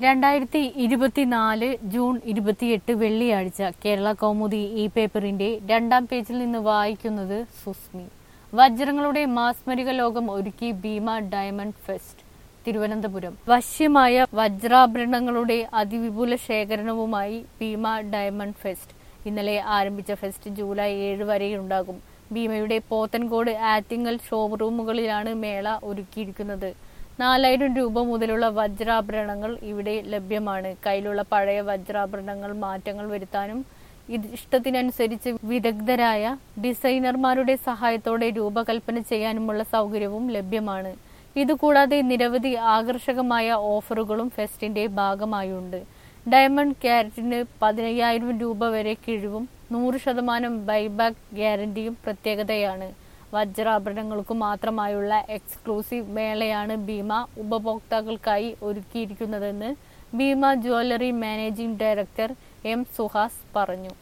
രണ്ടായിരത്തി ഇരുപത്തിനാല് ജൂൺ ഇരുപത്തിയെട്ട് വെള്ളിയാഴ്ച കേരള കൗമുദി ഈ പേപ്പറിന്റെ രണ്ടാം പേജിൽ നിന്ന് വായിക്കുന്നത് സുസ്മി വജ്രങ്ങളുടെ മാസ്മരിക ലോകം ഒരുക്കി ഭീമ ഡയമണ്ട് ഫെസ്റ്റ് തിരുവനന്തപുരം വശ്യമായ വജ്രാഭരണങ്ങളുടെ അതിവിപുല ശേഖരണവുമായി ഭീമ ഡയമണ്ട് ഫെസ്റ്റ് ഇന്നലെ ആരംഭിച്ച ഫെസ്റ്റ് ജൂലൈ ഏഴ് വരെയുണ്ടാകും ഭീമയുടെ പോത്തൻകോട് ആറ്റിങ്ങൽ ഷോറൂമുകളിലാണ് മേള ഒരുക്കിയിരിക്കുന്നത് നാലായിരം രൂപ മുതലുള്ള വജ്രാഭരണങ്ങൾ ഇവിടെ ലഭ്യമാണ് കയ്യിലുള്ള പഴയ വജ്രാഭരണങ്ങൾ മാറ്റങ്ങൾ വരുത്താനും ഇത് ഇഷ്ടത്തിനനുസരിച്ച് വിദഗ്ധരായ ഡിസൈനർമാരുടെ സഹായത്തോടെ രൂപകൽപ്പന ചെയ്യാനുമുള്ള സൗകര്യവും ലഭ്യമാണ് ഇതുകൂടാതെ നിരവധി ആകർഷകമായ ഓഫറുകളും ഫെസ്റ്റിന്റെ ഭാഗമായുണ്ട് ഡയമണ്ട് ക്യാരറ്റിന് പതിനയ്യായിരം രൂപ വരെ കിഴിവും നൂറ് ശതമാനം ബൈബാക്ക് ഗ്യാരണ്ടിയും പ്രത്യേകതയാണ് വജ്രാഭരണങ്ങൾക്കു മാത്രമായുള്ള എക്സ്ക്ലൂസീവ് മേളയാണ് ഭീമ ഉപഭോക്താക്കൾക്കായി ഒരുക്കിയിരിക്കുന്നതെന്ന് Bhima jewellery managing director M Suhas പറഞ്ഞു